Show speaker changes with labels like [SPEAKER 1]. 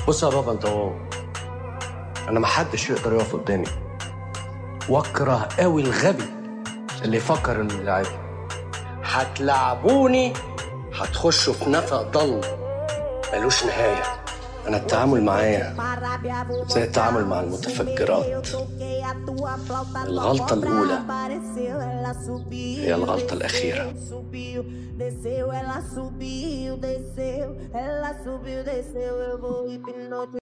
[SPEAKER 1] بص يا بابا انت هو انا ما حدش يقدر يقف قدامي واكره قوي الغبي اللي يفكر انه يلعبني هتلعبوني هتخشوا في نفق ضل ملوش نهايه انا التعامل معايا زي التعامل مع المتفجرات الغلطة الأولى هي الغلطة الأخيرة
[SPEAKER 2] Desceu, ela subiu, desceu, ela subiu, desceu, eu vou hipnotizar.